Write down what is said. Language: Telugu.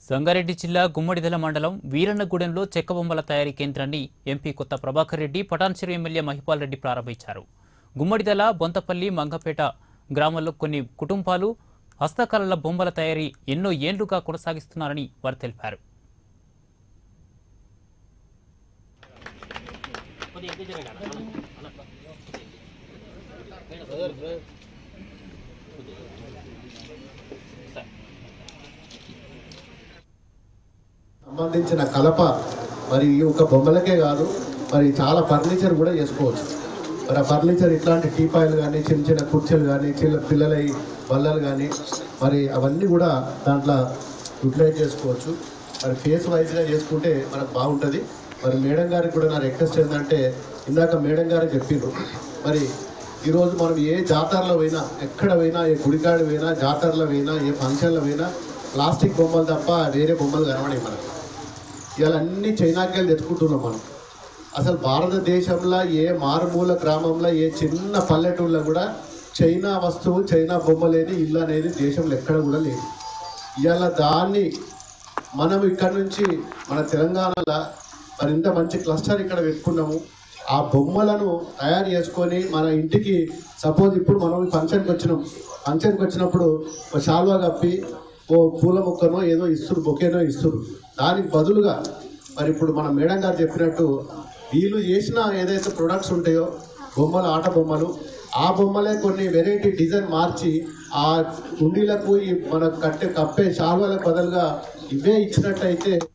సంగారెడ్డి జిల్లా గుమ్మడిదల మండలం వీరన్నగూడెంలో చెక్క బొమ్మల తయారీ కేంద్రాన్ని ఎంపీ కొత్త ప్రభాకర్ రెడ్డి పటాన్చెరు ఎమ్మెల్యే మహిపాల్ రెడ్డి ప్రారంభించారు గుమ్మడిదల బొంతపల్లి మంగపేట గ్రామాల్లో కొన్ని కుటుంబాలు హస్తకళల బొమ్మల తయారీ ఎన్నో ఏండ్లుగా కొనసాగిస్తున్నారని వారు తెలిపారు సంబంధించిన కలప మరి ఈ ఒక బొమ్మలకే కాదు మరి చాలా ఫర్నిచర్ కూడా చేసుకోవచ్చు మరి ఆ ఫర్నిచర్ ఇట్లాంటి టీపాయిలు కానీ చిన్న చిన్న కుర్చీలు కానీ చిన్న పిల్లల బల్లలు కానీ మరి అవన్నీ కూడా దాంట్లో యూటిలైజ్ చేసుకోవచ్చు మరి ఫేస్ వైజ్గా చేసుకుంటే మనకు బాగుంటుంది మరి మేడం గారికి కూడా నా రిక్వెస్ట్ ఏంటంటే ఇందాక మేడం గారు చెప్పిండ్రు మరి ఈరోజు మనం ఏ జాతరలో పోయినా ఎక్కడ పోయినా ఏ గుడికాడు పోయినా జాతరలో పోయినా ఏ ఫంక్షన్లో పోయినా ప్లాస్టిక్ బొమ్మలు తప్ప వేరే బొమ్మలు కనబడాయి మనకు ఇవాళ అన్ని చైనాకి వెళ్ళి తెచ్చుకుంటున్నాం మనం అసలు భారతదేశంలో ఏ మారుమూల గ్రామంలో ఏ చిన్న పల్లెటూళ్ళలో కూడా చైనా వస్తువు చైనా బొమ్మ లేని ఇల్లు అనేది దేశంలో ఎక్కడ కూడా లేదు ఇవాళ దాన్ని మనం ఇక్కడ నుంచి మన తెలంగాణలో మరి ఇంత మంచి క్లస్టర్ ఇక్కడ పెట్టుకున్నాము ఆ బొమ్మలను తయారు చేసుకొని మన ఇంటికి సపోజ్ ఇప్పుడు మనం ఫంక్షన్కి వచ్చినాం ఫంక్షన్కి వచ్చినప్పుడు ఒక శాల్వా కప్పి ఓ పూల మొక్కనో ఏదో ఇస్తురు బొకేనో ఇస్తురు దానికి బదులుగా మరి ఇప్పుడు మన మేడం గారు చెప్పినట్టు వీళ్ళు చేసిన ఏదైతే ప్రొడక్ట్స్ ఉంటాయో బొమ్మలు ఆట బొమ్మలు ఆ బొమ్మలే కొన్ని వెరైటీ డిజైన్ మార్చి ఆ కుండీలకు ఈ మన కట్టే కప్పే శాల్వాలకు బదులుగా ఇవే ఇచ్చినట్టయితే